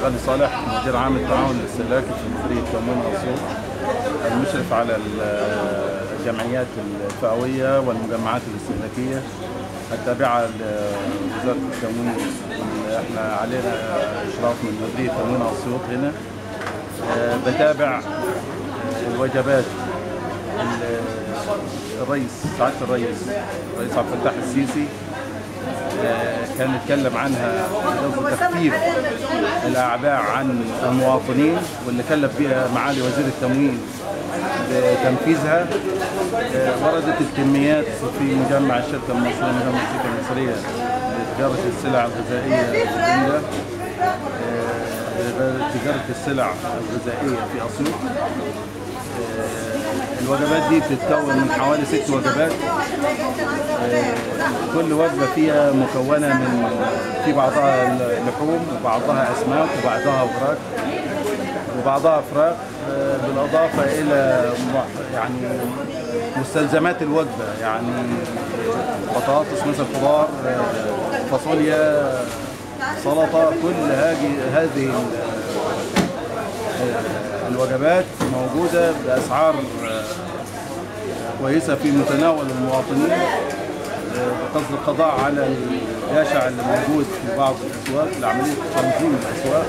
غالي صالح مدير عام التعاون الاستهلاكي في مديريه تموين اسيوط المشرف على الجمعيات الفئويه والمجمعات الاستهلاكيه التابعه لوزاره التموين اللي احنا علينا اشراف من مديريه تموين اسيوط هنا آه، بتابع آه، الوجبات ال- الرئيس سعاده الرئيس الرئيس عبد الفتاح السيسي آه، كان يتكلم عنها قصد تخفيف الاعباء عن المواطنين واللي كلف بها معالي وزير التموين بتنفيذها آه، وردت الكميات في مجمع الشركه المصريه مجمع الشركه المصريه لتجاره السلع الغذائيه الجديده آه، تجاره السلع الغذائيه في اسيوط آه، الوجبات دي بتتكون من حوالي ست وجبات آه، كل وجبه فيها مكونه من في بعضها لحوم وبعضها اسماك وبعضها فراخ وبعضها فراخ آه، بالاضافه الى م- يعني مستلزمات الوجبه يعني بطاطس مثل خضار آه، فاصوليا سلطه كل هذه هذه ال- الوجبات موجودة بأسعار آه، كويسة في متناول المواطنين آه، بقصد القضاء على الجشع اللي موجود في بعض الأسواق لعملية تنظيم الأسواق